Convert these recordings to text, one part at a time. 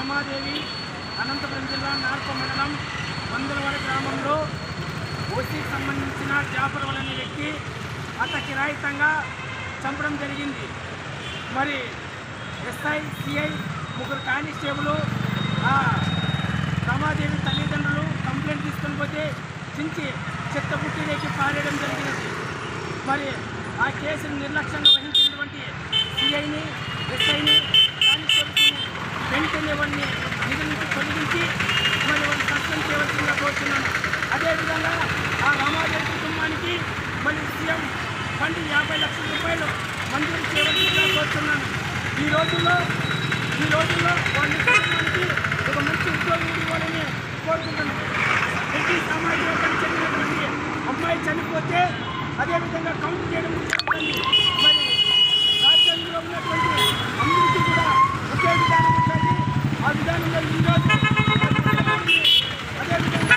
రమాదేవి అనంతపురం జిల్లా నార్ప మండలం మందలవాడ గ్రామంలో ఓసీకి సంబంధించిన జాఫర్ వల్ అనే వ్యక్తి అతకి రాయితంగా చంపడం జరిగింది మరి ఎస్ఐ సిఐ ముగ్గురు కానిస్టేబుల్ ఆ రమాదేవి తల్లిదండ్రులు కంప్లైంట్ తీసుకొని పోతే చించి చెత్త బుట్టిలోకి పారేయడం జరిగినది మరి ఆ కేసును నిర్లక్ష్యంగా వహించినటువంటి సిఐని ఎస్ఐని కానిస్టేబుల్ని వెంటనే వారిని నిధుల నుంచి తొలగించి మరి వారిని సస్పెండ్ చేయవలసిందిగా కోరుతున్నాను అదేవిధంగా ఆ రామాదేవి కుటుంబానికి మరి సీఎం ఫండ్ యాభై లక్షల రూపాయలు మంజూరు చేయవలసిందిగా కోరుతున్నాను ఈ రోజుల్లో ఈ రోజుల్లో వాళ్ళ కుటుంబానికి ఒక మంచి ఉద్యోగం ఇవ్వాలని కోరుకుంటున్నాను రెడ్డి సామాజిక వర్గానికి చెందినటువంటి అమ్మాయి చనిపోతే అదేవిధంగా కౌంట్ చేయడం జరుగుతుంది మరి రాజ్యాంగంలో ఉన్నటువంటి అందరికీ కూడా ఒకే విధానం ఉంటుంది ఆ విధానంలో ఈ రోజు అదేవిధంగా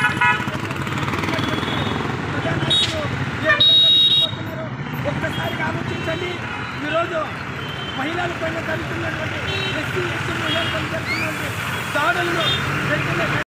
ప్రజానాయకులు ఏ విధంగా తీసుకుపోతున్నారో ఒక్కసారిగా ఆలోచించండి ఈరోజు మహిళల పైన జరుగుతున్నటువంటి ఎస్సీ ఎస్టీ మహిళల పైన జరుగుతున్నటువంటి దాడులను వెంటనే